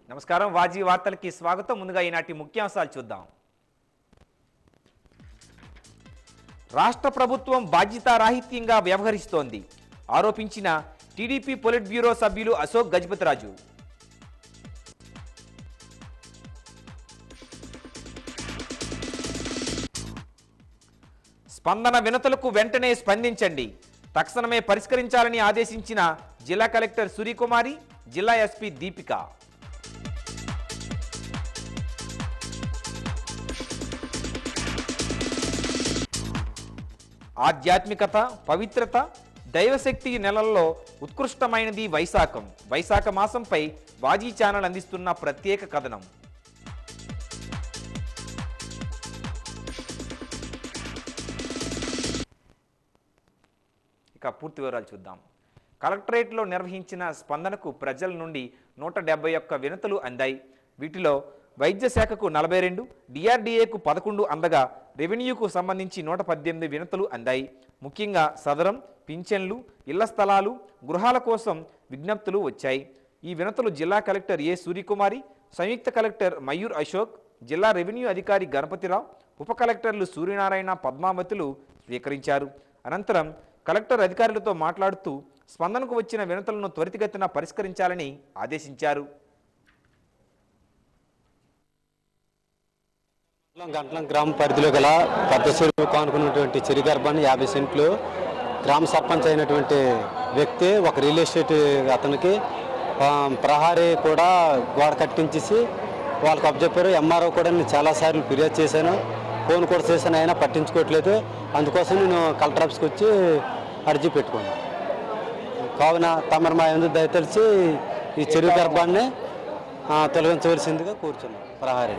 నమస్కారం వాజీ వార్తలకి స్వాగతం ముందుగా ఈనాటి ముఖ్యాంశాలు చూద్దాం రాష్ట్ర ప్రభుత్వం బాధ్యతారాహిత్యంగా వ్యవహరిస్తోంది ఆరోపించిన టీడీపీ పొలిట్ బ్యూరో సభ్యులు అశోక్ గజపతిరాజు స్పందన వినతులకు వెంటనే స్పందించండి తక్షణమే పరిష్కరించాలని ఆదేశించిన జిల్లా కలెక్టర్ సూర్యకుమారి జిల్లా ఎస్పీ దీపిక ఆధ్యాత్మికత పవిత్రత దైవశక్తి నెలల్లో ఉత్కృష్టమైనది వైశాఖం వైశాఖ మాసంపై వాజీ ఛానల్ అందిస్తున్న ప్రత్యేక కథనం ఇక పూర్తి వివరాలు చూద్దాం కలెక్టరేట్లో నిర్వహించిన స్పందనకు ప్రజల నుండి నూట డెబ్బై ఒక్క వినతులు అందాయి వీటిలో వైద్య శాఖకు నలభై రెండు డిఆర్డీఏకు పదకొండు అందగా రెవెన్యూకు సంబంధించి నూట పద్దెనిమిది వినతులు అందాయి ముఖ్యంగా సదరం పింఛన్లు ఇళ్ల స్థలాలు గృహాల కోసం విజ్ఞప్తులు వచ్చాయి ఈ వినతులు జిల్లా కలెక్టర్ ఏ సూర్యకుమారి సంయుక్త కలెక్టర్ మయూర్ అశోక్ జిల్లా రెవెన్యూ అధికారి గణపతిరావు ఉప కలెక్టర్లు సూర్యనారాయణ పద్మావతులు స్వీకరించారు అనంతరం కలెక్టర్ అధికారులతో మాట్లాడుతూ స్పందనకు వచ్చిన వినతులను త్వరితగతిన పరిష్కరించాలని ఆదేశించారు మండలం గంటలం గ్రామ పరిధిలో గల పెద్ద చెరువు కానుకున్నటువంటి చెరి గర్భాన్ని యాభై సెంట్లు గ్రామ సర్పంచ్ అయినటువంటి వ్యక్తి ఒక రియల్ ఎస్టేట్ అతనికి ఆ, ప్రహారీ కూడా గోడ కట్టించేసి వాళ్ళకి అప్పచెప్పారు ఎంఆర్ఓ కూడా నేను చాలాసార్లు ఫిర్యాదు చేశాను ఫోన్ కూడా చేశాను అయినా పట్టించుకోవట్లేదు అందుకోసం నేను కలెక్టర్ ఆఫీస్కి వచ్చి అర్జీ పెట్టుకున్నాను కావున తమరు మా ఎందుకు దయతలిచి ఈ చెరువు గర్భాన్ని ఆ, తొలగించవలసిందిగా కూర్చున్నాం ప్రహారీ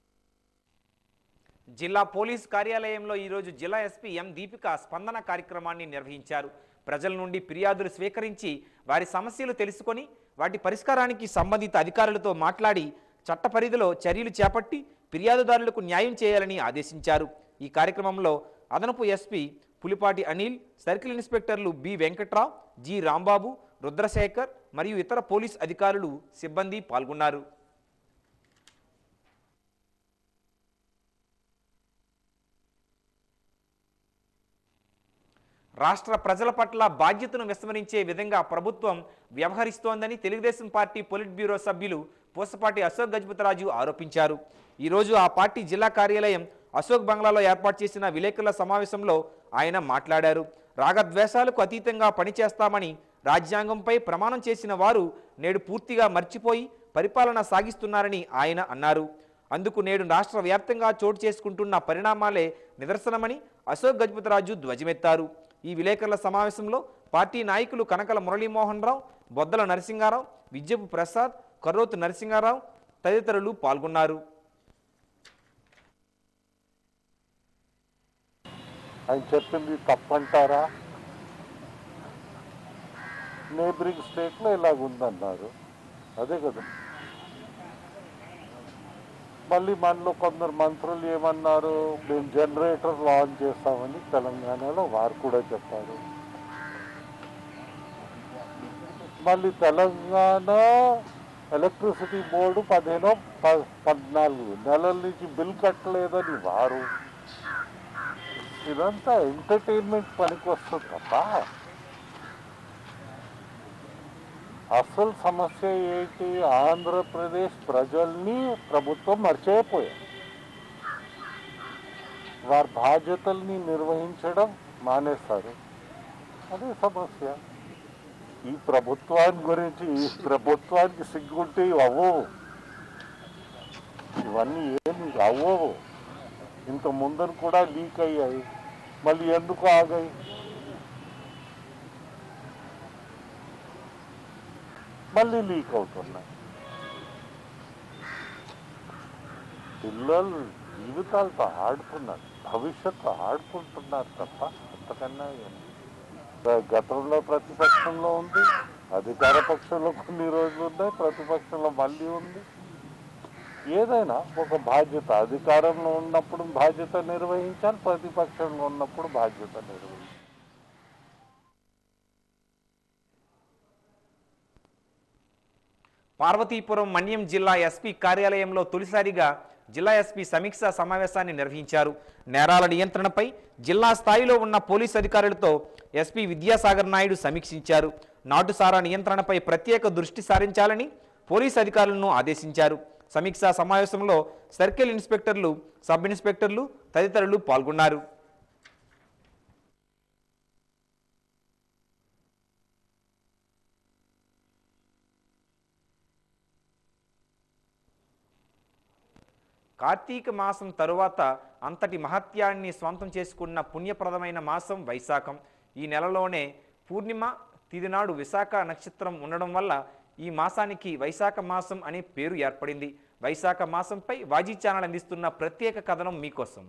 జిల్లా పోలీస్ కార్యాలయంలో ఈరోజు జిల్లా ఎస్పీ ఎం దీపిక స్పందన కార్యక్రమాన్ని నిర్వహించారు ప్రజల నుండి ఫిర్యాదులు స్వీకరించి వారి సమస్యలు తెలుసుకొని వాటి పరిష్కారానికి సంబంధిత అధికారులతో మాట్లాడి చట్ట పరిధిలో చర్యలు చేపట్టి ఫిర్యాదుదారులకు న్యాయం చేయాలని ఆదేశించారు ఈ కార్యక్రమంలో అదనపు ఎస్పీ పులిపాటి అనిల్ సర్కిల్ ఇన్స్పెక్టర్లు బి వెంకట్రావు జి రాంబాబు రుద్రశేఖర్ మరియు ఇతర పోలీస్ అధికారులు సిబ్బంది పాల్గొన్నారు రాష్ట్ర ప్రజల పట్ల బాధ్యతను విస్మరించే విధంగా ప్రభుత్వం వ్యవహరిస్తోందని తెలుగుదేశం పార్టీ పొలిట్ బ్యూరో సభ్యులు పూసపాటి అశోక్ గజపతిరాజు ఆరోపించారు ఈరోజు ఆ పార్టీ జిల్లా కార్యాలయం అశోక్ బంగ్లాలో ఏర్పాటు చేసిన విలేకరుల సమావేశంలో ఆయన మాట్లాడారు రాగద్వేషాలకు అతీతంగా పనిచేస్తామని రాజ్యాంగంపై ప్రమాణం చేసిన వారు నేడు పూర్తిగా మర్చిపోయి పరిపాలన సాగిస్తున్నారని ఆయన అన్నారు అందుకు నేడు రాష్ట్ర వ్యాప్తంగా చోటు చేసుకుంటున్న పరిణామాలే నిదర్శనమని అశోక్ గజపతిరాజు ధ్వజమెత్తారు ఈ విలేకరుల సమావేశంలో పార్టీ నాయకులు కనకల మురళీమోహన్ రావు బొద్దల నరసింగారావు విద్యపు ప్రసాద్ కర్రోతు నరసింగారావు తదితరులు పాల్గొన్నారు ఆయన చెప్పింది తప్పంటారా నేబరింగ్ స్టేట్లో ఇలాగ ఉందన్నారు అదే కదా మళ్ళీ మనలో కొందరు మంత్రులు ఏమన్నారు మేము జనరేటర్ లాంచ్ చేస్తామని తెలంగాణలో వారు కూడా చెప్పారు మళ్ళీ తెలంగాణ ఎలక్ట్రిసిటీ బోర్డు పదిహేను ప- పద్నాలుగు నెలల నుంచి బిల్ కట్టలేదని వారు ఇదంతా ఎంటర్టైన్మెంట్ పనికి వస్తుంది తప్ప అసలు సమస్య ఏంటి ఆంధ్రప్రదేశ్ ప్రజల్ని ప్రభుత్వం మర్చిపోయారు వారి బాధ్యతల్ని నిర్వహించడం మానేస్తారు అదే సమస్య ఈ ప్రభుత్వాన్ని గురించి ఈ ప్రభుత్వానికి సిగ్గుంటే ఇవి అవ్వవు ఇవన్నీ ఏమి అవ్వవు ఇంత ముందర కూడా లీక్ అయ్యాయి మళ్ళీ ఎందుకు ఆగాయి మళ్ళీ లీక్ అవుతున్నాయి పిల్లలు జీవితాలతో ఆడుతున్నారు భవిష్యత్తు ఆడుకుంటున్నారు తప్ప అంతకన్నా ఏం గ- గతంలో ప్రతిపక్షంలో ఉంది అధికార పక్షంలో కొన్ని రోజులు ఉన్నాయి ప్రతిపక్షంలో మళ్ళీ ఉంది ఏదైనా ఒక బాధ్యత అధికారంలో ఉన్నప్పుడు బాధ్యత నిర్వహించాలి ప్రతిపక్షంలో ఉన్నప్పుడు బాధ్యత నిర్వహించాలి పార్వతీపురం మన్యం జిల్లా ఎస్పీ కార్యాలయంలో తొలిసారిగా జిల్లా ఎస్పీ సమీక్షా సమావేశాన్ని నిర్వహించారు నేరాల నియంత్రణపై జిల్లా స్థాయిలో ఉన్న పోలీసు అధికారులతో ఎస్పీ విద్యాసాగర్ నాయుడు సమీక్షించారు నాటుసారా నియంత్రణపై ప్రత్యేక దృష్టి సారించాలని పోలీసు అధికారులను ఆదేశించారు సమీక్షా సమావేశంలో సర్కిల్ ఇన్స్పెక్టర్లు సబ్ ఇన్స్పెక్టర్లు తదితరులు పాల్గొన్నారు కార్తీక మాసం తరువాత అంతటి మహత్యాన్ని స్వంతం చేసుకున్న పుణ్యప్రదమైన మాసం వైశాఖం ఈ నెలలోనే పూర్ణిమ తిదినాడు విశాఖ నక్షత్రం ఉండడం వల్ల ఈ మాసానికి వైశాఖ మాసం అనే పేరు ఏర్పడింది వైశాఖ మాసంపై వాజీ ఛానల్ అందిస్తున్న ప్రత్యేక కథనం మీకోసం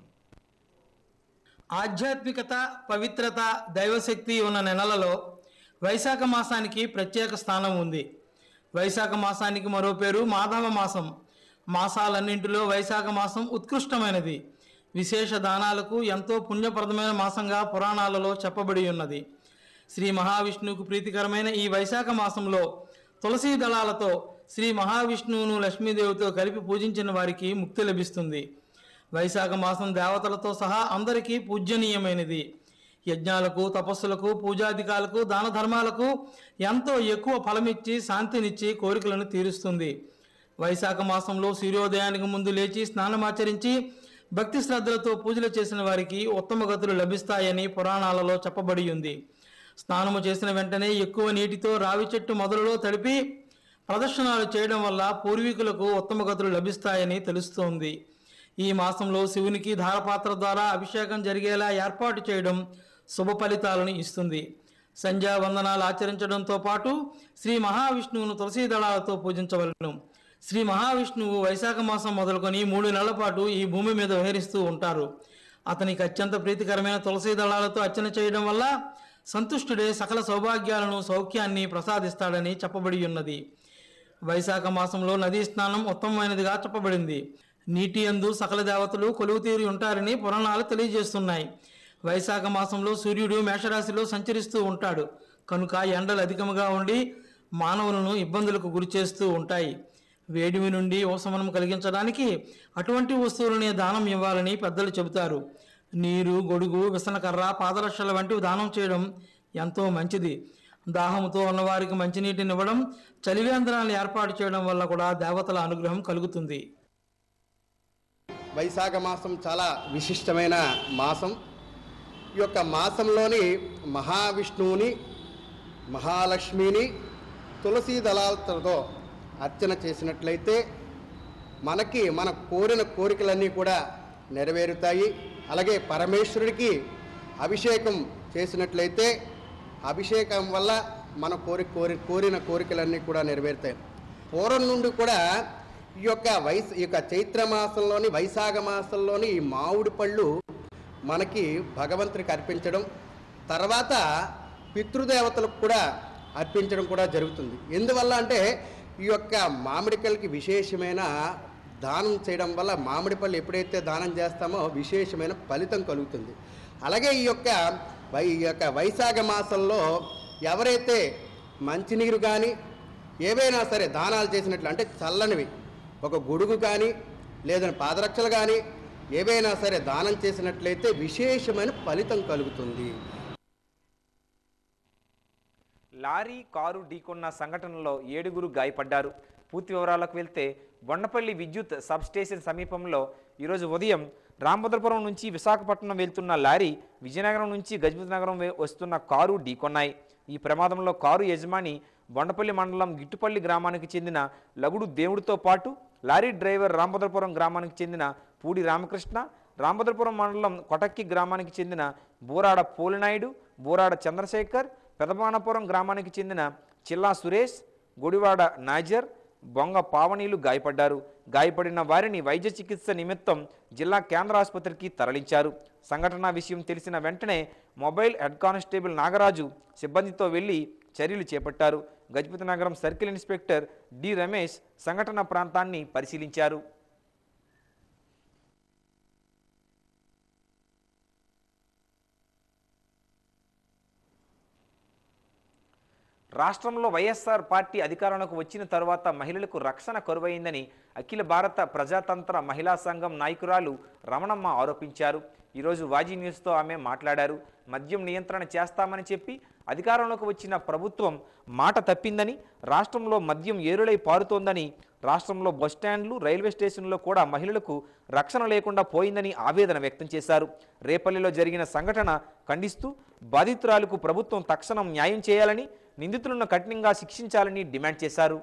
ఆధ్యాత్మికత పవిత్రత దైవశక్తి ఉన్న నెలలలో వైశాఖ మాసానికి ప్రత్యేక స్థానం ఉంది వైశాఖ మాసానికి మరో పేరు మాధవ మాసం మాసాలన్నింటిలో వైశాఖ మాసం ఉత్కృష్టమైనది విశేష దానాలకు ఎంతో పుణ్యప్రదమైన మాసంగా పురాణాలలో చెప్పబడి ఉన్నది శ్రీ మహావిష్ణువుకు ప్రీతికరమైన ఈ వైశాఖ మాసంలో తులసీ దళాలతో శ్రీ మహావిష్ణువును లక్ష్మీదేవితో కలిపి పూజించిన వారికి ముక్తి లభిస్తుంది వైశాఖ మాసం దేవతలతో సహా అందరికీ పూజ్యనీయమైనది యజ్ఞాలకు తపస్సులకు పూజాధికాలకు దాన ధర్మాలకు ఎంతో ఎక్కువ ఫలమిచ్చి శాంతినిచ్చి కోరికలను తీరుస్తుంది వైశాఖ మాసంలో సూర్యోదయానికి ముందు లేచి స్నానమాచరించి భక్తి శ్రద్ధలతో పూజలు చేసిన వారికి ఉత్తమ గతులు లభిస్తాయని పురాణాలలో చెప్పబడి ఉంది స్నానము చేసిన వెంటనే ఎక్కువ నీటితో రావి చెట్టు మొదలలో తడిపి ప్రదర్శనలు చేయడం వల్ల పూర్వీకులకు ఉత్తమ గతులు లభిస్తాయని తెలుస్తోంది ఈ మాసంలో శివునికి ధారపాత్ర ద్వారా అభిషేకం జరిగేలా ఏర్పాటు చేయడం శుభ ఫలితాలను ఇస్తుంది సంధ్యా వందనాలు ఆచరించడంతో పాటు శ్రీ మహావిష్ణువును తులసీ దళాలతో పూజించవలను శ్రీ మహావిష్ణువు వైశాఖ మాసం మొదలుకొని మూడు నెలల పాటు ఈ భూమి మీద విహరిస్తూ ఉంటారు అతనికి అత్యంత ప్రీతికరమైన తులసీ దళాలతో అర్చన చేయడం వల్ల సంతుష్టుడే సకల సౌభాగ్యాలను సౌఖ్యాన్ని ప్రసాదిస్తాడని చెప్పబడి ఉన్నది వైశాఖ మాసంలో నదీ స్నానం ఉత్తమమైనదిగా చెప్పబడింది నీటి యందు సకల దేవతలు కొలువు తీరి ఉంటారని పురాణాలు తెలియజేస్తున్నాయి వైశాఖ మాసంలో సూర్యుడు మేషరాశిలో సంచరిస్తూ ఉంటాడు కనుక ఎండలు అధికముగా ఉండి మానవులను ఇబ్బందులకు గురిచేస్తూ ఉంటాయి వేడిమి నుండి ఉపశమనం కలిగించడానికి అటువంటి వస్తువులనే దానం ఇవ్వాలని పెద్దలు చెబుతారు నీరు గొడుగు విసనకర్ర పాదరక్షల వంటివి దానం చేయడం ఎంతో మంచిది దాహంతో ఉన్నవారికి మంచినీటిని ఇవ్వడం చలివేంద్రాలను ఏర్పాటు చేయడం వల్ల కూడా దేవతల అనుగ్రహం కలుగుతుంది వైశాఖ మాసం చాలా విశిష్టమైన మాసం ఈ యొక్క మాసంలోని మహావిష్ణువుని మహాలక్ష్మిని తులసీ దళాలతో అర్చన చేసినట్లయితే మనకి మన కోరిన కోరికలన్నీ కూడా నెరవేరుతాయి అలాగే పరమేశ్వరుడికి అభిషేకం చేసినట్లయితే అభిషేకం వల్ల మన కోరి కోరి కోరిన కోరికలన్నీ కూడా నెరవేరుతాయి పూర్వం నుండి కూడా ఈ యొక్క వైశ ఈ యొక్క చైత్ర మాసంలోని వైశాఖ మాసంలోని ఈ మామిడి పళ్ళు మనకి భగవంతుడికి అర్పించడం తర్వాత పితృదేవతలకు కూడా అర్పించడం కూడా జరుగుతుంది ఎందువల్ల అంటే ఈ యొక్క మామిడికాయలకి విశేషమైన దానం చేయడం వల్ల మామిడి పళ్ళు ఎప్పుడైతే దానం చేస్తామో విశేషమైన ఫలితం కలుగుతుంది అలాగే ఈ యొక్క వై ఈ యొక్క వైశాఖ మాసంలో ఎవరైతే మంచినీరు కానీ ఏవైనా సరే దానాలు చేసినట్లు అంటే చల్లనివి ఒక గొడుగు కానీ లేదని పాదరక్షలు కానీ ఏవైనా సరే దానం చేసినట్లయితే విశేషమైన ఫలితం కలుగుతుంది లారీ కారు ఢీకొన్న సంఘటనలో ఏడుగురు గాయపడ్డారు పూర్తి వివరాలకు వెళ్తే బొండపల్లి విద్యుత్ సబ్ స్టేషన్ సమీపంలో ఈరోజు ఉదయం రామభద్రపురం నుంచి విశాఖపట్నం వెళ్తున్న లారీ విజయనగరం నుంచి గజపతి నగరం వే- వస్తున్న కారు ఢీకొన్నాయి ఈ ప్రమాదంలో కారు యజమాని బొండపల్లి మండలం గిట్టుపల్లి గ్రామానికి చెందిన లగుడు దేవుడితో పాటు లారీ డ్రైవర్ రామభద్రపురం గ్రామానికి చెందిన పూడి రామకృష్ణ రామభద్రపురం మండలం కొటక్కి గ్రామానికి చెందిన బూరాడ పోలినాయుడు బూరాడ చంద్రశేఖర్ పెదమానపురం గ్రామానికి చెందిన చిల్లా సురేష్ గుడివాడ నాజర్ బొంగ పావనీలు గాయపడ్డారు గాయపడిన వారిని వైద్య చికిత్స నిమిత్తం జిల్లా కేంద్ర ఆసుపత్రికి తరలించారు సంఘటన విషయం తెలిసిన వెంటనే మొబైల్ హెడ్ కానిస్టేబుల్ నాగరాజు సిబ్బందితో వెళ్లి చర్యలు చేపట్టారు గజపతి నగరం సర్కిల్ ఇన్స్పెక్టర్ డి రమేష్ సంఘటన ప్రాంతాన్ని పరిశీలించారు రాష్ట్రంలో వైఎస్ఆర్ పార్టీ అధికారంలోకి వచ్చిన తరువాత మహిళలకు రక్షణ కరువైందని అఖిల భారత ప్రజాతంత్ర మహిళా సంఘం నాయకురాలు రమణమ్మ ఆరోపించారు ఈరోజు వాజీ న్యూస్తో ఆమె మాట్లాడారు మద్యం నియంత్రణ చేస్తామని చెప్పి అధికారంలోకి వచ్చిన ప్రభుత్వం మాట తప్పిందని రాష్ట్రంలో మద్యం ఏరులై పారుతోందని రాష్ట్రంలో బస్టాండ్లు రైల్వే స్టేషన్లో కూడా మహిళలకు రక్షణ లేకుండా పోయిందని ఆవేదన వ్యక్తం చేశారు రేపల్లిలో జరిగిన సంఘటన ఖండిస్తూ బాధితురాలకు ప్రభుత్వం తక్షణం న్యాయం చేయాలని నిందితులను కఠినంగా శిక్షించాలని డిమాండ్ చేశారు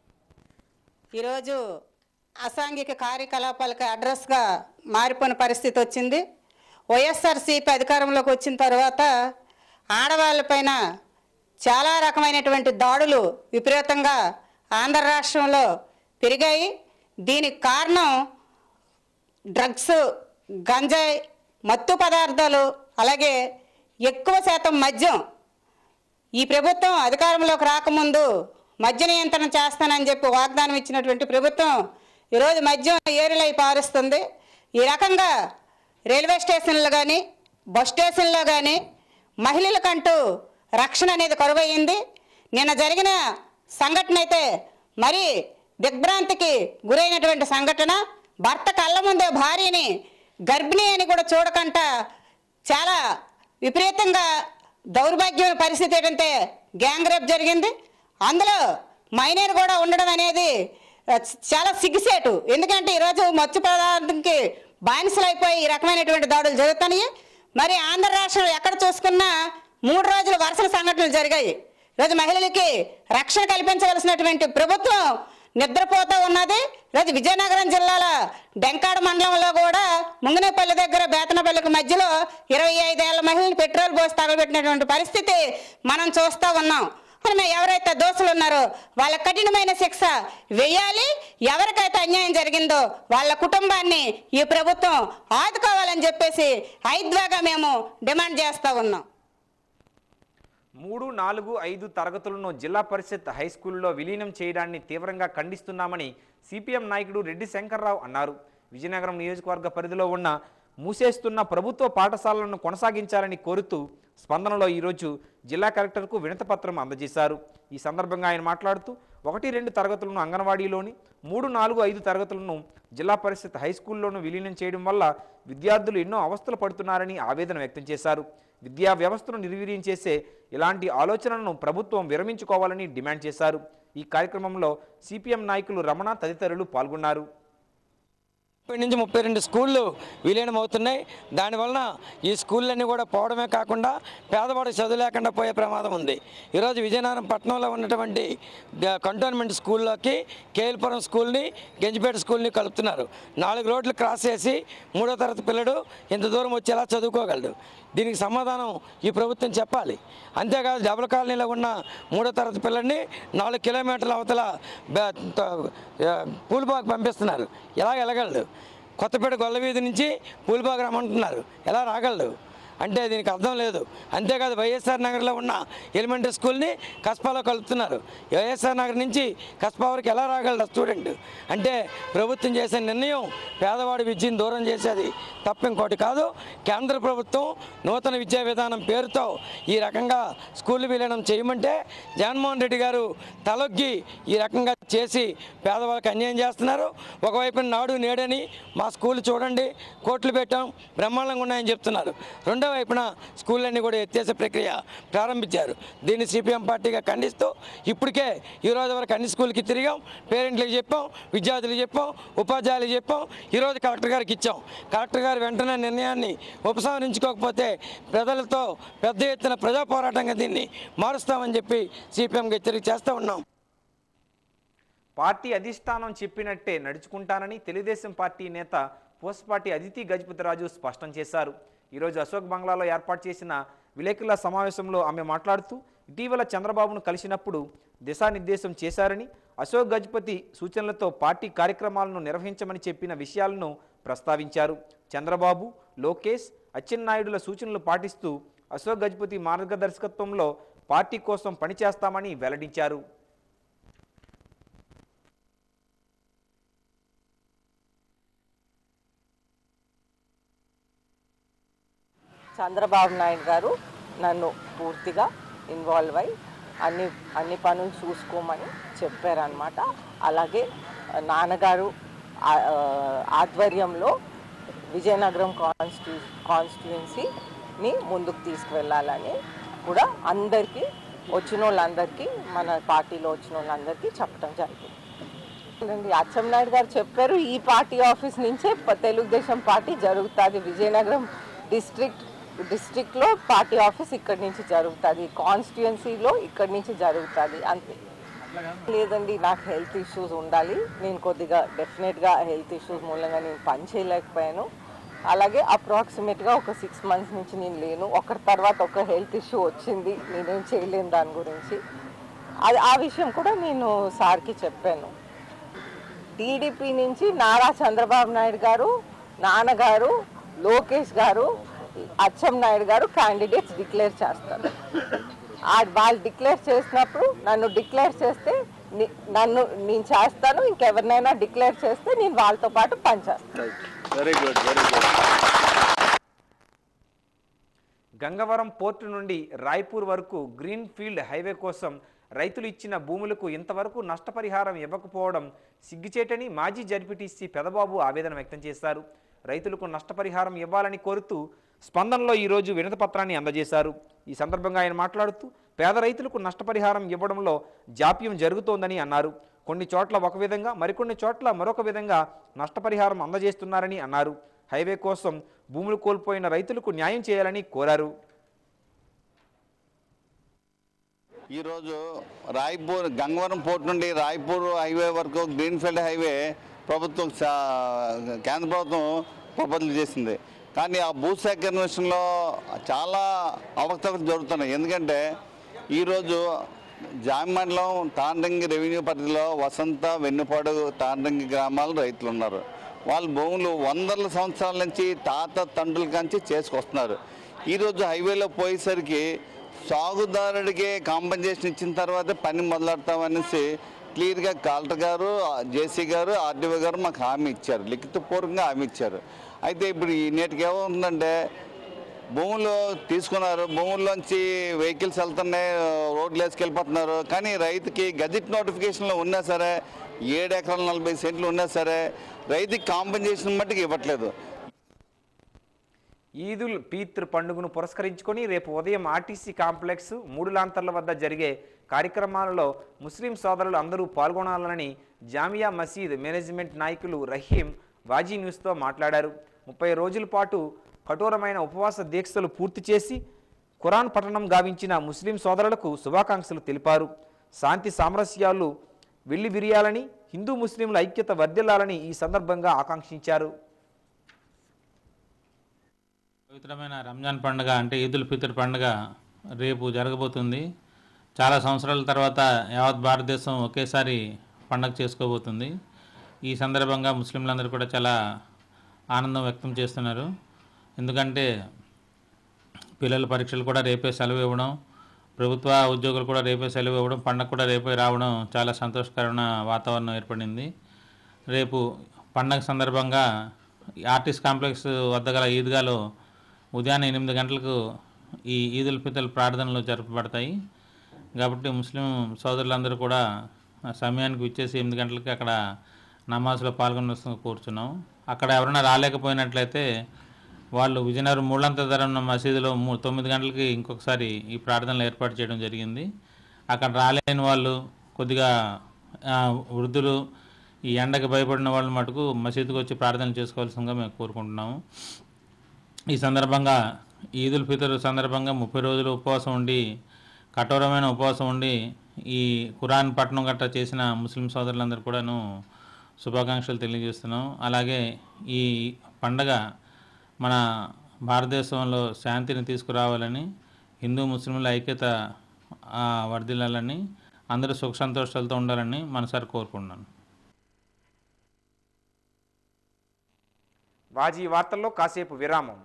ఈరోజు అసాంఘిక కార్యకలాపాలకు అడ్రస్గా మారిపోయిన పరిస్థితి వచ్చింది వైఎస్ఆర్సీపీ అధికారంలోకి వచ్చిన తర్వాత ఆడవాళ్ళపైన చాలా రకమైనటువంటి దాడులు విపరీతంగా ఆంధ్ర రాష్ట్రంలో పెరిగాయి దీనికి కారణం డ్రగ్స్ గంజాయి మత్తు పదార్థాలు అలాగే ఎక్కువ శాతం మద్యం ఈ ప్రభుత్వం అధికారంలోకి రాకముందు మద్య నియంత్రణ చేస్తానని చెప్పి వాగ్దానం ఇచ్చినటువంటి ప్రభుత్వం ఈరోజు మద్యం ఏరులై పారుస్తుంది ఈ రకంగా రైల్వే స్టేషన్లు కానీ బస్ స్టేషన్లో కానీ మహిళలకంటూ రక్షణ అనేది కరువయ్యింది నిన్న జరిగిన సంఘటన అయితే మరి దిగ్భ్రాంతికి గురైనటువంటి సంఘటన భర్త కళ్ళ ముందే భార్యని గర్భిణి అని కూడా చూడకంట చాలా విపరీతంగా దౌర్భాగ్యమైన పరిస్థితి ఏంటంటే గ్యాంగ్ రేప్ జరిగింది అందులో మైనర్ కూడా ఉండడం అనేది ఆ, చాలా సిగ్గుసేటు ఎందుకంటే ఈరోజు మత్స్య పదార్థంకి బానిసలైపోయి ఈ రకమైనటువంటి దాడులు జరుగుతున్నాయి మరి ఆంధ్ర రాష్ట్రంలో ఎక్కడ చూసుకున్నా మూడు రోజులు వరుసల సంఘటనలు జరిగాయి ఈరోజు మహిళలకి రక్షణ కల్పించవలసినటువంటి ప్రభుత్వం నిద్రపోతూ ఉన్నది ఈరోజు విజయనగరం జిల్లాల డెంకాడ మండలంలో కూడా ముంగనేపల్లి దగ్గర బేతనపల్లికి మధ్యలో ఇరవై ఐదేళ్ల మహిళలు పెట్రోల్ పోసి తగలబెట్టినటువంటి పరిస్థితి మనం చూస్తూ ఉన్నాం మరి మేము ఎవరైతే దోషులు ఉన్నారో వాళ్ళ కఠినమైన శిక్ష వేయాలి ఎవరికైతే అన్యాయం జరిగిందో వాళ్ళ కుటుంబాన్ని ఈ ప్రభుత్వం ఆదుకోవాలని చెప్పేసి ఐద్వాగా మేము డిమాండ్ చేస్తూ ఉన్నాం మూడు నాలుగు ఐదు తరగతులను జిల్లా పరిషత్ హై స్కూల్లో విలీనం చేయడాన్ని తీవ్రంగా ఖండిస్తున్నామని సిపిఎం నాయకుడు రెడ్డి శంకర్రావు అన్నారు విజయనగరం నియోజకవర్గ పరిధిలో ఉన్న మూసేస్తున్న ప్రభుత్వ పాఠశాలలను కొనసాగించాలని కోరుతూ స్పందనలో ఈరోజు జిల్లా కలెక్టర్కు వినతిపత్రం అందజేశారు ఈ సందర్భంగా ఆయన మాట్లాడుతూ ఒకటి రెండు తరగతులను అంగన్వాడీలోని మూడు నాలుగు ఐదు తరగతులను జిల్లా పరిషత్ హై స్కూల్లోనూ విలీనం చేయడం వల్ల విద్యార్థులు ఎన్నో అవస్థలు పడుతున్నారని ఆవేదన వ్యక్తం చేశారు విద్యా వ్యవస్థను నిర్వీర్యం చేసే ఇలాంటి ఆలోచనలను ప్రభుత్వం విరమించుకోవాలని డిమాండ్ చేశారు ఈ కార్యక్రమంలో సిపిఎం నాయకులు రమణ తదితరులు పాల్గొన్నారు ముప్పై నుంచి ముప్పై రెండు స్కూళ్ళు విలీనం అవుతున్నాయి దానివలన ఈ స్కూళ్ళన్నీ కూడా పోవడమే కాకుండా పేదవాడు చదువు లేకుండా పోయే ప్రమాదం ఉంది ఈరోజు విజయనగరం పట్టణంలో ఉన్నటువంటి ద- కంటోన్మెంట్ స్కూల్లోకి కేఎల్పురం స్కూల్ని గంజిపేట స్కూల్ని కలుపుతున్నారు నాలుగు రోడ్లు క్రాస్ చేసి మూడో తరగతి పిల్లడు ఇంత దూరం వచ్చేలా చదువుకోగలడు దీనికి సమాధానం ఈ ప్రభుత్వం చెప్పాలి అంతేకాదు డబుల్ కాలనీలో ఉన్న మూడో తరగతి పిల్లల్ని నాలుగు కిలోమీటర్ల అవతల బ- త- ఆ, పూల్బాగ్ పంపిస్తున్నారు ఎలా వెళ్ళగలడు కొత్తపేట గొల్లవీధి నుంచి పూల్బాగ్ రమ్మంటున్నారు ఎలా రాగలడు అంటే దీనికి అర్థం లేదు అంతేకాదు వైఎస్ఆర్ నగర్లో ఉన్న ఎలిమెంటరీ స్కూల్ని కస్పాలో కలుపుతున్నారు వైఎస్ఆర్ నగర్ నుంచి కస్పా వరకు ఎలా రాగలడు స్టూడెంట్ అంటే ప్రభుత్వం చేసే నిర్ణయం పేదవాడి విద్యను దూరం చేసేది తప్ప ఇంకోటి కాదు కేంద్ర ప్రభుత్వం నూతన విద్యా విధానం పేరుతో ఈ రకంగా స్కూల్ విలీనం చేయమంటే జగన్మోహన్ రెడ్డి గారు తలొగ్గి ఈ రకంగా చేసి పేదవాళ్ళకి అన్యాయం చేస్తున్నారు ఒకవైపు నాడు నేడని మా స్కూల్ చూడండి కోట్లు పెట్టాం బ్రహ్మాండంగా ఉన్నాయని చెప్తున్నారు రెండో వైపున స్కూళ్ళన్నీ కూడా ఎత్తేసే ప్రక్రియ ప్రారంభించారు దీన్ని సిపిఎం పార్టీగా ఖండిస్తూ ఇప్పటికే ఈ రోజు వరకు అన్ని స్కూల్కి తిరిగాం పేరెంట్లకు చెప్పాం విద్యార్థులకు చెప్పాం ఉపాధ్యాయులకు చెప్పాం ఈరోజు కలెక్టర్ గారికి ఇచ్చాం కలెక్టర్ గారు వెంటనే నిర్ణయాన్ని ఉపసంహరించుకోకపోతే ప్రజలతో పెద్ద ఎత్తున ప్రజా పోరాటంగా దీన్ని మారుస్తామని చెప్పి సిపిఎంకి హెచ్చరిక చేస్తూ ఉన్నాం పార్టీ అధిష్టానం చెప్పినట్టే నడుచుకుంటానని తెలుగుదేశం పార్టీ నేత పోసపాటి అదితి గజపతిరాజు స్పష్టం చేశారు ఈరోజు అశోక్ బంగ్లాలో ఏర్పాటు చేసిన విలేకరుల సమావేశంలో ఆమె మాట్లాడుతూ ఇటీవల చంద్రబాబును కలిసినప్పుడు దిశానిర్దేశం చేశారని అశోక్ గజపతి సూచనలతో పార్టీ కార్యక్రమాలను నిర్వహించమని చెప్పిన విషయాలను ప్రస్తావించారు చంద్రబాబు లోకేష్ అచ్చెన్నాయుడుల సూచనలు పాటిస్తూ అశోక్ గజపతి మార్గదర్శకత్వంలో పార్టీ కోసం పనిచేస్తామని వెల్లడించారు చంద్రబాబు నాయుడు గారు నన్ను పూర్తిగా ఇన్వాల్వ్ అయి అన్ని అన్ని పనులు చూసుకోమని చెప్పారనమాట అలాగే నాన్నగారు ఆ- ఆ, ఆధ్వర్యంలో విజయనగరం కాన్స్టి కాన్స్టిట్యుయెన్సీని ముందుకు తీసుకువెళ్ళాలని కూడా అందరికీ వచ్చిన వాళ్ళందరికీ మన పార్టీలో వచ్చిన వాళ్ళందరికీ చెప్పడం జరిగింది అండి అచ్చెన్నాయుడు గారు చెప్పారు ఈ పార్టీ ఆఫీస్ నుంచే ప- తెలుగుదేశం పార్టీ జరుగుతుంది విజయనగరం డిస్ట్రిక్ట్ డిస్ట్రిక్ట్లో పార్టీ ఆఫీస్ ఇక్కడి నుంచి జరుగుతుంది కాన్స్టిట్యుయెన్సీలో ఇక్కడి నుంచి జరుగుతుంది అంతే లేదండి నాకు హెల్త్ ఇష్యూస్ ఉండాలి నేను కొద్దిగా డెఫినెట్గా హెల్త్ ఇష్యూస్ మూలంగా నేను పని చేయలేకపోయాను అలాగే అప్రాక్సిమేట్గా ఒక సిక్స్ మంత్స్ నుంచి నేను లేను ఒకరి తర్వాత ఒక హెల్త్ ఇష్యూ వచ్చింది నేనేం చేయలేను దాని గురించి అది ఆ విషయం కూడా నేను సార్కి చెప్పాను టీడీపీ నుంచి నారా చంద్రబాబు నాయుడు గారు నాన్నగారు లోకేష్ గారు అచ్చెం నాయుడు గారు క్యాండిడేట్స్ డిక్లేర్ చేస్తారు ఆ వాళ్ళు డిక్లేర్ చేసినప్పుడు నన్ను డిక్లేర్ చేస్తే ని- నన్ను నేను చేస్తాను ఇంకెవరినైనా డిక్లేర్ చేస్తే నేను వాళ్ళతో పాటు పనిచేస్తాను very good very good Gangavaram port నుండి రాయ్పూర్ వరకు గ్రీన్ ఫీల్డ్ హైవే కోసం రైతులు ఇచ్చిన భూములకు ఇంతవరకు నష్టపరిహారం ఇవ్వకపోవడం సిగ్గుచేటని మాజీ జడ్పీటీసీ పెదబాబు ఆవేదన వ్యక్తం చేశారు రైతులకు నష్టపరిహారం ఇవ్వాలని కోరుతూ స్పందనలో ఈరోజు వినతి పత్రాన్ని అందజేశారు ఈ సందర్భంగా ఆయన మాట్లాడుతూ పేద రైతులకు నష్టపరిహారం ఇవ్వడంలో జాప్యం జరుగుతోందని అన్నారు కొన్ని చోట్ల ఒక విధంగా మరికొన్ని చోట్ల మరొక విధంగా నష్టపరిహారం అందజేస్తున్నారని అన్నారు హైవే కోసం భూములు కోల్పోయిన రైతులకు న్యాయం చేయాలని కోరారు ఈరోజు రాయ్పూర్ గంగవరం పోర్ట్ నుండి రాయ్పూర్ హైవే వరకు గ్రీన్ఫీల్డ్ హైవే ప్రభుత్వం సా- కేంద్ర ప్రభుత్వం ప్రపోజల్ చేసింది కానీ ఆ భూ సేకరణ విషయంలో చాలా అవకతవకలు జరుగుతున్నాయి ఎందుకంటే ఈరోజు జామి మండలం తాండ్రంగి రెవెన్యూ పరిధిలో వసంత వెన్నుపాడు తాండ్రంగి గ్రామాల రైతులు ఉన్నారు వాళ్ళ భూములు వందల సంవత్సరాల నుంచి తాత తండ్రుల కంచి చేసుకొస్తున్నారు ఈరోజు హైవేలో పోయేసరికి సాగుదారుడికి కాంపన్సేషన్ ఇచ్చిన తర్వాత పని మొదలెడతామనేసి క్లియర్గా కలెక్టర్ గారు జేసీ గారు ఆర్డీఓ గారు మాకు హామీ ఇచ్చారు లిఖితపూర్వకంగా హామీ ఇచ్చారు అయితే ఇప్పుడు ఈ నేటికి ఏమవుతుందంటే భూములు తీసుకున్నారు భూముల్లోంచి వెహికల్స్ వెళ్తున్నాయి రోడ్లు వేసుకెళ్ళిపోతున్నారు కానీ రైతుకి గజెట్ నోటిఫికేషన్లో ఉన్నా సరే ఏడు ఎకరాల నలభై సెంట్లు ఉన్నా సరే రైతుకి కాంపెన్సేషన్ మట్టుకు ఇవ్వట్లేదు ఈదుల్ పీత్ర్ పండుగను పురస్కరించుకొని రేపు ఉదయం ఆర్టీసీ కాంప్లెక్స్ మూడు లాంతర్ల వద్ద జరిగే కార్యక్రమాలలో ముస్లిం సోదరులు అందరూ పాల్గొనాలని జామియా మసీద్ మేనేజ్మెంట్ నాయకులు రహీం వాజీ న్యూస్తో మాట్లాడారు ముప్పై రోజుల పాటు కఠోరమైన ఉపవాస దీక్షలు పూర్తి చేసి ఖురాన్ పఠనం గావించిన ముస్లిం సోదరులకు శుభాకాంక్షలు తెలిపారు శాంతి సామరస్యాలు వెళ్లి విరియాలని హిందూ ముస్లింల ఐక్యత వర్ధిల్లాలని ఈ సందర్భంగా ఆకాంక్షించారు పవిత్రమైన రంజాన్ పండుగ అంటే ఈదుల్ ఫితర్ పండుగ రేపు జరగబోతుంది చాలా సంవత్సరాల తర్వాత యావత్ భారతదేశం ఒకేసారి పండగ చేసుకోబోతుంది ఈ సందర్భంగా ముస్లింలందరూ కూడా చాలా ఆనందం వ్యక్తం చేస్తున్నారు ఎందుకంటే పిల్లల పరీక్షలు కూడా రేపే సెలవు ఇవ్వడం ప్రభుత్వ ఉద్యోగులు కూడా రేపే సెలవు ఇవ్వడం పండగ కూడా రేపే రావడం చాలా సంతోషకరమైన వాతావరణం ఏర్పడింది రేపు పండగ సందర్భంగా ఆర్టిస్ట్ కాంప్లెక్స్ వద్ద గల ఈద్గాలో ఉదయాన్నే ఎనిమిది గంటలకు ఈ ఈదుల్ ఫితర్ ప్రార్థనలు జరపబడతాయి కాబట్టి ముస్లిం సోదరులందరూ కూడా ఆ సమయానికి విచ్చేసి ఎనిమిది గంటలకి అక్కడ నమాజ్లో పాల్గొనవలసిందిగా కోరుచున్నాం అక్కడ ఎవరైనా రాలేకపోయినట్లయితే వాళ్ళు విజయనగరం మూడంత ధర ఉన్న మసీదులో మూ తొమ్మిది గంటలకి ఇంకొకసారి ఈ ప్రార్థనలు ఏర్పాటు చేయడం జరిగింది అక్కడ రాలేని వాళ్ళు కొద్దిగా ఆ, వృద్ధులు ఈ ఎండకి భయపడిన వాళ్ళు మటుకు మసీదుకు వచ్చి ప్రార్థన చేసుకోవాల్సిందిగా మేము కోరుకుంటున్నాము ఈ సందర్భంగా ఈదుల్ ఫితర్ సందర్భంగా ముప్పై రోజులు ఉపవాసం ఉండి కఠోరమైన ఉపవాసం ఉండి ఈ ఖురాన్ పట్టణం గట్రా చేసిన ముస్లిం సోదరులందరూ కూడాను శుభాకాంక్షలు తెలియజేస్తున్నాం అలాగే ఈ పండగ మన భారతదేశంలో శాంతిని తీసుకురావాలని హిందూ ముస్లింల ఐక్యత ఆ, వర్ధిల్లాలని అందరూ సుఖ సంతోషాలతో ఉండాలని మనసారి కోరుకుంటున్నాను వాజీ వార్తల్లో కాసేపు విరామం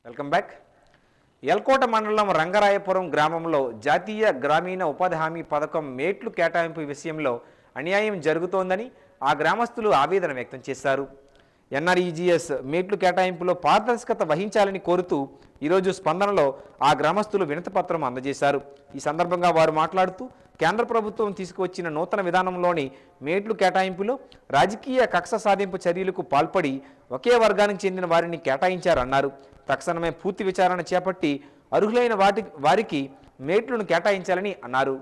వెల్కమ్ బ్యాక్ ఎల్కోట మండలం రంగరాయపురం గ్రామంలో జాతీయ గ్రామీణ ఉపాధి హామీ పథకం మేట్లు కేటాయింపు విషయంలో అన్యాయం జరుగుతోందని ఆ గ్రామస్తులు ఆవేదన వ్యక్తం చేశారు ఎన్ఆర్ఈజీఎస్ మేట్లు కేటాయింపులో పారదర్శకత వహించాలని కోరుతూ ఈరోజు స్పందనలో ఆ గ్రామస్తులు వినతిపత్రం అందజేశారు ఈ సందర్భంగా వారు మాట్లాడుతూ కేంద్ర ప్రభుత్వం తీసుకువచ్చిన నూతన విధానంలోని మేట్లు కేటాయింపులో రాజకీయ కక్ష సాధింపు చర్యలకు పాల్పడి ఒకే వర్గానికి చెందిన వారిని కేటాయించారన్నారు తక్షణమే పూర్తి విచారణ చేపట్టి అర్హులైన వాటి వారికి మేట్లను కేటాయించాలని అన్నారు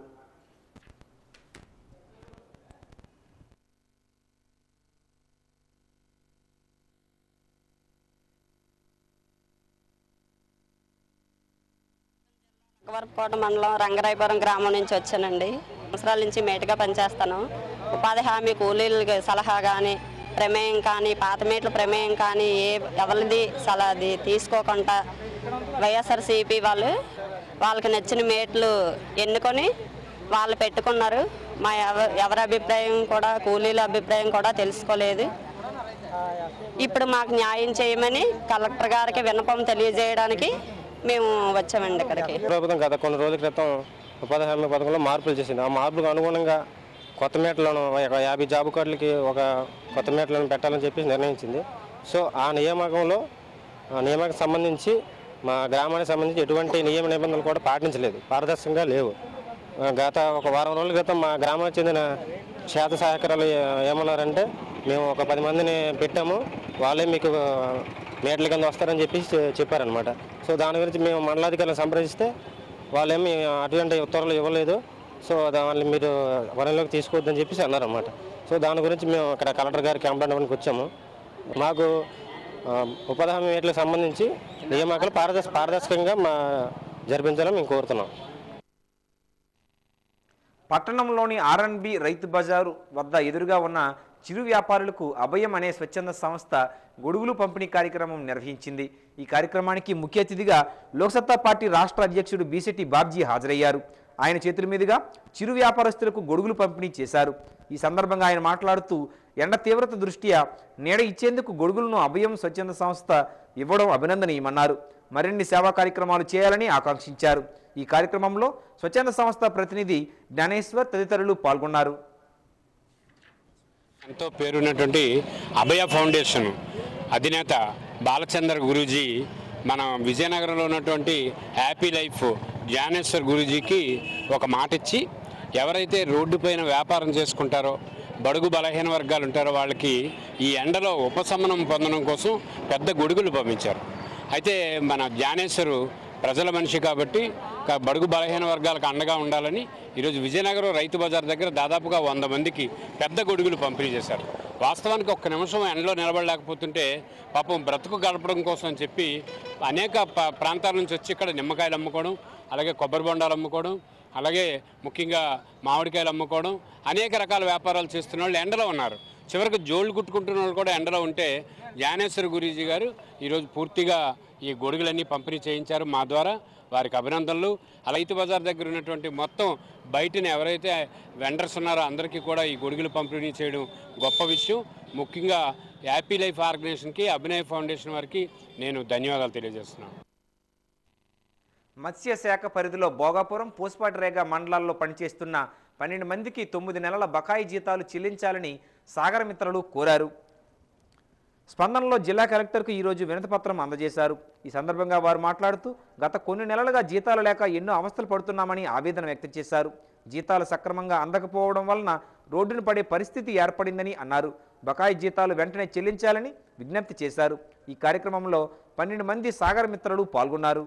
వరకోట మండలం రంగరాయపురం గ్రామం నుంచి వచ్చానండి సంవత్సరాల నుంచి మేటుగా పనిచేస్తాను ఉపాధి హామీ కూలీలకి సలహా కానీ ప్రమేయం కానీ పాత మేట్ల ప్రమేయం కానీ ఏ ఎవరిది సలహాది తీసుకోకుండా వైఎస్ఆర్సీపీ వాళ్ళు వాళ్ళకి నచ్చిన మేట్లు ఎన్నుకొని వాళ్ళు పెట్టుకున్నారు మా ఎవ ఎవరి అభిప్రాయం కూడా కూలీల అభిప్రాయం కూడా తెలుసుకోలేదు ఇప్పుడు మాకు న్యాయం చేయమని కలెక్టర్ గారికి విన్నపం తెలియజేయడానికి మేము వచ్చామండి ఇక్కడికి ప్రభుత్వం గత కొన్ని రోజుల క్రితం ఉపాధి హామీ పథకంలో మార్పులు చేసింది ఆ మార్పులకు అనుగుణంగా కొత్త మీటలను ఒక యాభై జాబ్ కార్డులకి ఒక కొత్త మీటలను పెట్టాలని చెప్పి నిర్ణయించింది సో ఆ నియామకంలో ఆ నియామకం సంబంధించి మా గ్రామానికి సంబంధించి ఎటువంటి నియమ నిబంధనలు కూడా పాటించలేదు పారదర్శకంగా లేవు ఆ, గత ఒక వారం రోజుల క్రితం మా గ్రామానికి చెందిన క్షేత సహకారాలు ఏ- ఏమన్నారంటే మేము ఒక పది మందిని పెట్టాము వాళ్ళే మీకు మేట్ల కింద వస్తారని చెప్పి చె- చెప్పారనమాట సో దాని గురించి మేము మండలాధికారులను సంప్రదిస్తే వాళ్ళేమి అటువంటి ఉత్తర్వులు ఇవ్వలేదు సో దాన్ని మీరు వరంలోకి తీసుకోవద్దని చెప్పేసి అన్నారన్నమాట సో దాని గురించి మేము ఇక్కడ కలెక్టర్ గారికి కంప్లైంట్ ఇవ్వడానికి వచ్చాము మాకు ఆ, ఉపాధి హామీ మేట్లకు సంబంధించి నియామకాలు పారదర్శ పారదర్శకంగా మా జరిపించాలని మేము కోరుతున్నాం పట్టణంలోని ఆర్ఎన్బి రైతు బజారు వద్ద ఎదురుగా ఉన్న చిరు వ్యాపారులకు అభయం అనే స్వచ్ఛంద సంస్థ గొడుగులు పంపిణీ కార్యక్రమం నిర్వహించింది ఈ కార్యక్రమానికి ముఖ్య అతిథిగా లోక్సత్తా పార్టీ రాష్ట్ర అధ్యక్షుడు బీసెట్టి బాబ్జీ హాజరయ్యారు ఆయన చేతుల మీదుగా చిరు వ్యాపారస్తులకు గొడుగులు పంపిణీ చేశారు ఈ సందర్భంగా ఆయన మాట్లాడుతూ ఎండ తీవ్రత దృష్ట్యా నీడ ఇచ్చేందుకు గొడుగులను అభయం స్వచ్ఛంద సంస్థ ఇవ్వడం అభినందనీయమన్నారు మరిన్ని సేవా కార్యక్రమాలు చేయాలని ఆకాంక్షించారు ఈ కార్యక్రమంలో స్వచ్ఛంద సంస్థ ప్రతినిధి జ్ఞానేశ్వర్ తదితరులు పాల్గొన్నారు ఎంతో పేరున్నటువంటి అభయ ఫౌండేషన్ అధినేత బాలచంద్ర గురూజీ మన విజయనగరంలో ఉన్నటువంటి హ్యాపీ లైఫ్ జ్ఞానేశ్వర్ గురూజీకి ఒక మాట ఇచ్చి ఎవరైతే రోడ్డు పైన వ్యాపారం చేసుకుంటారో బడుగు బలహీన వర్గాలు ఉంటారో వాళ్ళకి ఈ ఎండలో ఉపశమనం పొందడం కోసం పెద్ద గొడుగులు పంపించారు అయితే మన జ్ఞానేశ్వరు ప్రజల మనిషి కాబట్టి క- బడుగు బలహీన వర్గాలకు అండగా ఉండాలని ఈరోజు విజయనగరం రైతు బజార్ దగ్గర దాదాపుగా వంద మందికి పెద్ద గొడుగులు పంపిణీ చేశారు వాస్తవానికి ఒక్క నిమిషం ఎండలో నిలబడలేకపోతుంటే పాపం బ్రతుకు గడపడం కోసం అని చెప్పి అనేక ప- ప్రాంతాల నుంచి వచ్చి ఇక్కడ నిమ్మకాయలు అమ్ముకోవడం అలాగే కొబ్బరి బొండాలు అమ్ముకోవడం అలాగే ముఖ్యంగా మామిడికాయలు అమ్ముకోవడం అనేక రకాల వ్యాపారాలు చేస్తున్న వాళ్ళు ఎండలో ఉన్నారు చివరికి జోళ్ళు కుట్టుకుంటున్న వాళ్ళు కూడా ఎండలో ఉంటే జ్ఞానేశ్వర గురూజీ గారు ఈరోజు పూర్తిగా ఈ గొడుగులన్నీ పంపిణీ చేయించారు మా ద్వారా వారికి అభినందనలు ఆ రైతు బజార్ దగ్గర ఉన్నటువంటి మొత్తం బయటని ఎవరైతే వెండర్స్ ఉన్నారో అందరికీ కూడా ఈ గొడుగులు పంపిణీ చేయడం గొప్ప విషయం ముఖ్యంగా హ్యాపీ లైఫ్ ఆర్గనైజేషన్కి అభినయ్ ఫౌండేషన్ వారికి నేను ధన్యవాదాలు తెలియజేస్తున్నాను మత్స్య శాఖ పరిధిలో భోగాపురం పూసపాటిరేగ మండలాల్లో పనిచేస్తున్న పన్నెండు మందికి తొమ్మిది నెలల బకాయి జీతాలు చెల్లించాలని సాగర మిత్రులు కోరారు స్పందనలో జిల్లా కలెక్టర్కు ఈరోజు వినతిపత్రం అందజేశారు ఈ సందర్భంగా వారు మాట్లాడుతూ గత కొన్ని నెలలుగా జీతాలు లేక ఎన్నో అవస్థలు పడుతున్నామని ఆవేదన వ్యక్తం చేశారు జీతాలు సక్రమంగా అందకపోవడం వలన రోడ్డున పడే పరిస్థితి ఏర్పడిందని అన్నారు బకాయి జీతాలు వెంటనే చెల్లించాలని విజ్ఞప్తి చేశారు ఈ కార్యక్రమంలో పన్నెండు మంది సాగర మిత్రులు పాల్గొన్నారు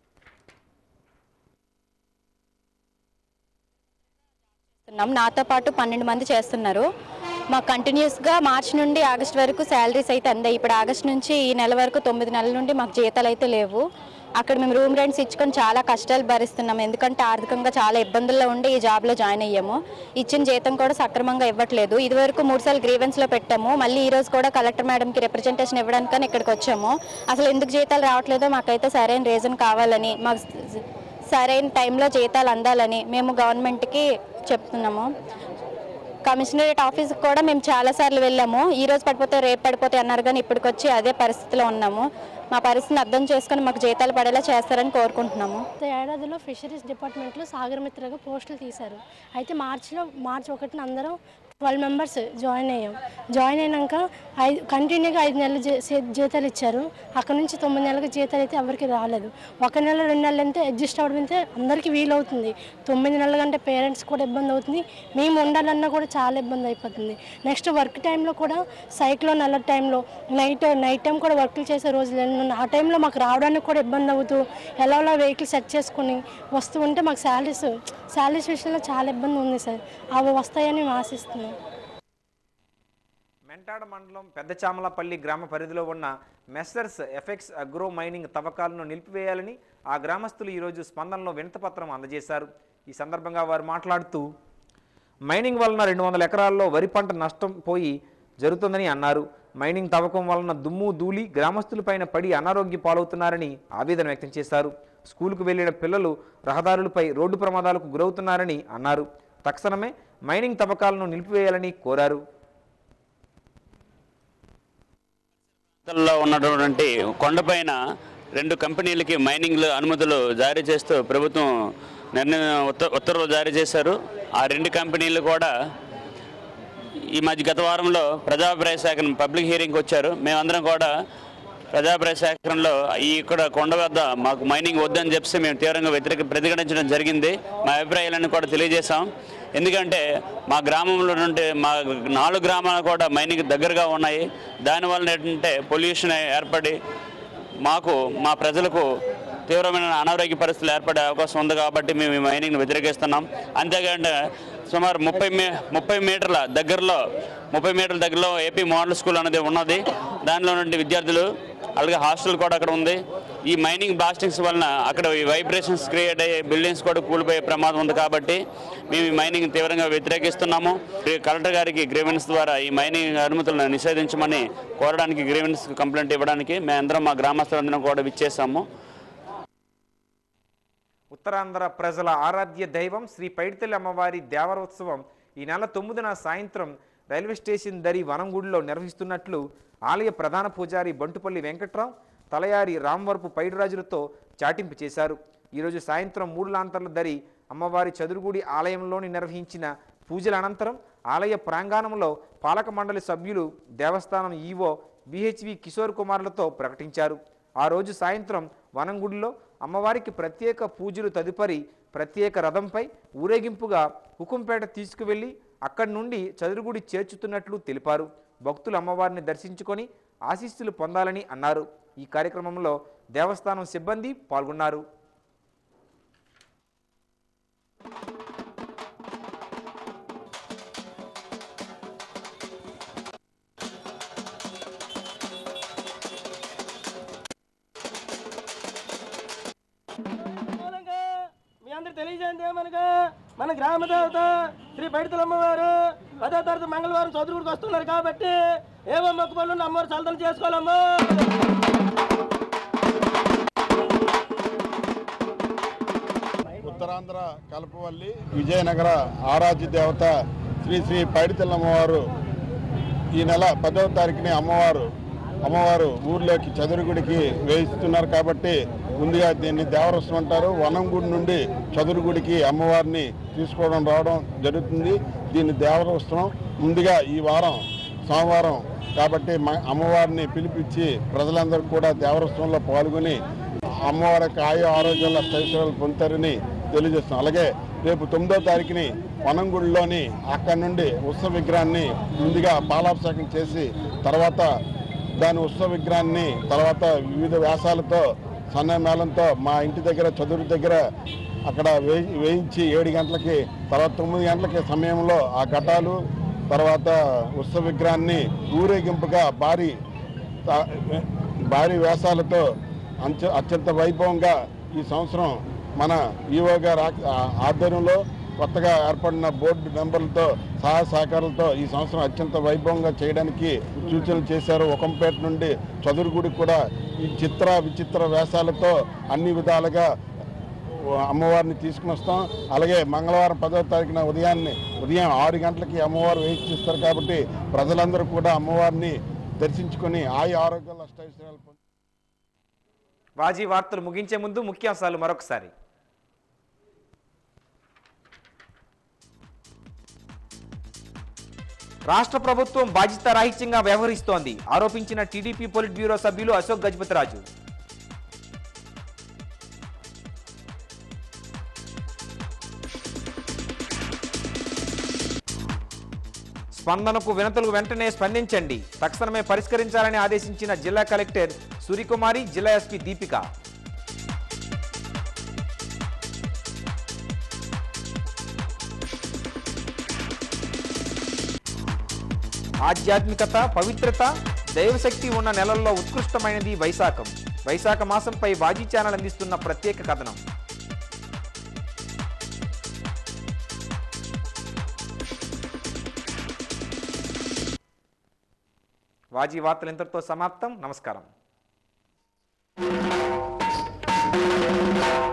చేస్తున్నాం నాతో పాటు పన్నెండు మంది చేస్తున్నారు మాకు కంటిన్యూస్గా మార్చి నుండి ఆగస్ట్ వరకు శాలరీస్ అయితే అందాయి ఇప్పుడు ఆగస్ట్ నుంచి ఈ నెల వరకు తొమ్మిది నెలల నుండి మాకు జీతాలు అయితే లేవు అక్కడ మేము రూమ్ రెంట్స్ ఇచ్చుకొని చాలా కష్టాలు భరిస్తున్నాం ఎందుకంటే ఆర్థికంగా చాలా ఇబ్బందుల్లో ఉండి ఈ జాబ్లో జాయిన్ అయ్యాము ఇచ్చిన జీతం కూడా సక్రమంగా ఇవ్వట్లేదు ఇదివరకు మూడు సార్లు గ్రీవెన్స్లో పెట్టాము మళ్ళీ ఈ రోజు కూడా కలెక్టర్ మేడంకి రిప్రజెంటేషన్ ఇవ్వడానికని ఇక్కడికి వచ్చాము అసలు ఎందుకు జీతాలు రావట్లేదో మాకైతే సరైన రీజన్ కావాలని మాకు సరైన టైంలో జీతాలు అందాలని మేము గవర్నమెంట్కి చెప్తున్నాము కమిషనరేట్ ఆఫీస్కి కూడా మేము చాలాసార్లు వెళ్ళాము ఈ రోజు పడిపోతే రేపు పడిపోతే అన్నారు కానీ ఇప్పటికొచ్చి అదే పరిస్థితిలో ఉన్నాము మా పరిస్థితిని అర్థం చేసుకొని మాకు జీతాలు పడేలా చేస్తారని కోరుకుంటున్నాము గత ఏడాదిలో ఫిషరీస్ డిపార్ట్మెంట్లో సాగర్ మిత్రగా పోస్టులు తీశారు అయితే మార్చిలో మార్చి ఒకటిన అందరం ట్వెల్వ్ మెంబర్స్ జాయిన్ అయ్యాం జాయిన్ అయినాక ఐదు కంటిన్యూగా ఐదు నెలలు జీ- సీ- జీతాలు ఇచ్చారు అక్కడ నుంచి తొమ్మిది నెలలకు జీతాలు అయితే ఎవరికి రాలేదు ఒక నెల రెండు నెలలు అయితే అడ్జస్ట్ అవ్వడం అయితే అందరికీ వీలవుతుంది తొమ్మిది నెలల కంటే పేరెంట్స్ కూడా ఇబ్బంది అవుతుంది మేము ఉండాలన్నా కూడా చాలా ఇబ్బంది అయిపోతుంది నెక్స్ట్ వర్క్ టైంలో కూడా సైక్లోన్ అలర్ట్ టైంలో నైట్ నైట్ టైం కూడా వర్క్లు చేసే రోజులు ఎన్ని ఉన్నాయి. ఆ టైంలో మాకు రావడానికి కూడా ఇబ్బంది అవుతూ ఎలా ఎలా వెహికల్ సెట్ చేసుకుని వస్తూ ఉంటే మాకు శాలరీస్ శాలరీస్ విషయంలో చాలా ఇబ్బంది ఉంది సార్ అవి వస్తాయని మేము ఆశిస్తున్నాం మెంటాడ మండలం పెద్దచామలపల్లి గ్రామ పరిధిలో ఉన్న మెస్సర్స్ ఎఫెక్స్ అగ్రో మైనింగ్ తవ్వకాలను నిలిపివేయాలని ఆ గ్రామస్తులు ఈరోజు స్పందనలో వినతపత్రం అందజేశారు ఈ సందర్భంగా వారు మాట్లాడుతూ మైనింగ్ వలన రెండు వందల ఎకరాల్లో వరి పంట నష్టం పోయి జరుగుతుందని అన్నారు మైనింగ్ తవ్వకం వలన దుమ్ము ధూళి గ్రామస్తులపైన పడి అనారోగ్య పాలవుతున్నారని ఆవేదన వ్యక్తం చేశారు స్కూలుకు వెళ్లిన పిల్లలు రహదారులపై రోడ్డు ప్రమాదాలకు గురవుతున్నారని అన్నారు తక్షణమే మైనింగ్ తవ్వకాలను నిలిపివేయాలని కోరారు లో ఉన్నటువంటి కొండపైన రెండు కంపెనీలకి మైనింగ్ అనుమతులు జారీ చేస్తూ ప్రభుత్వం నిర్ణయం ఉత్త- ఉత్తర్వులు జారీ చేశారు ఆ రెండు కంపెనీలు కూడా ఈ మధ్య గత వారంలో ప్రజాభిప్రాయ సేకరణ పబ్లిక్ హీరింగ్కి వచ్చారు మేమందరం కూడా ప్రజాభిప్రాయ సేకరణలో ఈ ఇక్కడ కొండ వద్ద మాకు మైనింగ్ వద్దని చెప్పి మేము తీవ్రంగా వ్యతిరేక ప్రతిఘటించడం జరిగింది మా అభిప్రాయాలను కూడా తెలియజేశాం ఎందుకంటే మా గ్రామంలో నుండి మా నాలుగు గ్రామాలు కూడా మైనింగ్ దగ్గరగా ఉన్నాయి దానివల్ల ఏంటంటే పొల్యూషన్ ఏర్పడి మాకు మా ప్రజలకు తీవ్రమైన అనారోగ్య పరిస్థితులు ఏర్పడే అవకాశం ఉంది కాబట్టి మేము ఈ మైనింగ్ని వ్యతిరేకిస్తున్నాం అంతేకాకుండా సుమారు ముప్పై మీ ముప్పై మీటర్ల దగ్గరలో ముప్పై మీటర్ల దగ్గరలో ఏపీ మోడల్ స్కూల్ అనేది ఉన్నది దానిలో నుండి విద్యార్థులు అలాగే హాస్టల్ కూడా అక్కడ ఉంది ఈ మైనింగ్ బ్లాస్టింగ్స్ వలన అక్కడ ఈ వైబ్రేషన్స్ క్రియేట్ అయ్యే బిల్డింగ్స్ కూడా కూలిపోయే ప్రమాదం ఉంది కాబట్టి మేము ఈ మైనింగ్ తీవ్రంగా వ్యతిరేకిస్తున్నాము ఈ కలెక్టర్ గారికి గ్రీవెన్స్ ద్వారా ఈ మైనింగ్ అనుమతులను నిషేధించమని కోరడానికి గ్రీవెన్స్ కంప్లైంట్ ఇవ్వడానికి మేమందరం మా గ్రామస్తులందరం కూడా విచ్చేసాము ఉత్తరాంధ్ర ప్రజల ఆరాధ్య దైవం శ్రీ పైడితల్లి అమ్మవారి దేవరోత్సవం ఈ నెల తొమ్మిదిన సాయంత్రం రైల్వే స్టేషన్ దరి వనంగుడిలో నిర్వహిస్తున్నట్లు ఆలయ ప్రధాన పూజారి బంటుపల్లి వెంకట్రావు తలయారి రామవరపు పైడిరాజులతో చాటింపు చేశారు ఈరోజు సాయంత్రం మూడు లాంతర్ల దరి అమ్మవారి చదురుగుడి ఆలయంలోని నిర్వహించిన పూజల అనంతరం ఆలయ ప్రాంగణంలో పాలక మండలి సభ్యులు దేవస్థానం ఈవో బిహెచ్వి కిషోర్ కుమార్లతో ప్రకటించారు ఆ రోజు సాయంత్రం వనంగుడిలో అమ్మవారికి ప్రత్యేక పూజలు తదుపరి ప్రత్యేక రథంపై ఊరేగింపుగా హుకుంపేట తీసుకువెళ్లి అక్కడి నుండి చదురుగుడి చేర్చుతున్నట్లు తెలిపారు భక్తులు అమ్మవారిని దర్శించుకొని ఆశీస్సులు పొందాలని అన్నారు ఈ కార్యక్రమంలో దేవస్థానం సిబ్బంది పాల్గొన్నారు మీ అందరు తెలియజేయండి ఏమనగా మన గ్రామ దేవత శ్రీ బయటతలమ్మ వారు పదో తరగతి మంగళవారం చదువుడికి వస్తున్నారు కాబట్టి ఏవో మొక్కుబళ్ళు అమ్మవారు చల్దన చేసుకోవాలమ్మా ఉత్తరాంధ్ర కల్పవల్లి విజయనగర ఆరాధ్య దేవత శ్రీ శ్రీ పైడితల్లమ్మవారు ఈ నెల పదవ తారీఖుని అమ్మవారు అమ్మవారు ఊర్లోకి చదురుగుడికి వేయిస్తున్నారు కాబట్టి ముందుగా దీన్ని దేవరసం అంటారు వనంగుడి నుండి చదురుగుడికి అమ్మవారిని తీసుకోవడం రావడం జరుగుతుంది దీన్ని దేవరసం ముందుగా ఈ వారం సోమవారం కాబట్టి మ- అమ్మవారిని పిలిపించి ప్రజలందరూ కూడా దేవరత్వంలో పాల్గొని అమ్మవారికి ఆయు ఆరోగ్యంలో ఐశ్వర్యాలు పొందుతారని తెలియజేస్తున్నాం అలాగే రేపు తొమ్మిదో తారీఖుని వనంగుడిలోని అక్కడి నుండి ఉత్సవ విగ్రహాన్ని ముందుగా పాలాభిషేకం చేసి తర్వాత దాని ఉత్సవ విగ్రహాన్ని తర్వాత వివిధ వ్యాసాలతో సన్నమేళంతో మా ఇంటి దగ్గర చదురు దగ్గర అక్కడ వేయి వేయించి ఏడు గంటలకి తర్వాత తొమ్మిది గంటలకి సమయంలో ఆ ఘటాలు తర్వాత ఉత్సవ విగ్రహాన్ని ఊరేగింపుగా భారీ తా- భారీ వేషాలతో అంచ అత్యంత వైభవంగా ఈ సంవత్సరం మన ఈవో గారి ఆ- ఆ- ఆధ్వర్యంలో కొత్తగా ఏర్పడిన బోర్డు మెంబర్లతో సహాయ సహకారాలతో ఈ సంవత్సరం అత్యంత వైభవంగా చేయడానికి సూచనలు చేశారు ఒకంపేట నుండి చదురుగుడికి కూడా ఈ చిత్ర విచిత్ర వేషాలతో అన్ని విధాలుగా అమ్మవారిని తీసుకుని వస్తాం అలాగే మంగళవారం పదవ తారీఖున ఉదయాన్నే ఉదయం ఆరు గంటలకి అమ్మవారు వేయిస్తారు కాబట్టి ప్రజలందరూ కూడా అమ్మవారిని దర్శించుకొని ఆయు ఆరోగ్యాలు అష్టైశ్వర్యాలు పొంది వాజీ వార్తలు ముగించే ముందు ముఖ్యాంశాలు మరొకసారి రాష్ట్ర ప్రభుత్వం బాధ్యతారాహిత్యంగా వ్యవహరిస్తోంది ఆరోపించిన టీడీపీ పొలిట్ బ్యూరో సభ్యులు అశోక్ గజపతిరాజు స్పందనకు వినతులు వెంటనే స్పందించండి తక్షణమే పరిష్కరించాలని ఆదేశించిన జిల్లా కలెక్టర్ సూర్యకుమారి జిల్లా ఎస్పీ దీపిక ఆధ్యాత్మికత పవిత్రత దైవశక్తి ఉన్న నెలల్లో ఉత్కృష్టమైనది వైశాఖం వైశాఖ మాసంపై వాజీ ఛానల్ అందిస్తున్న ప్రత్యేక కథనం వాజీ వార్తలు ఇంతటితో సమాప్తం నమస్కారం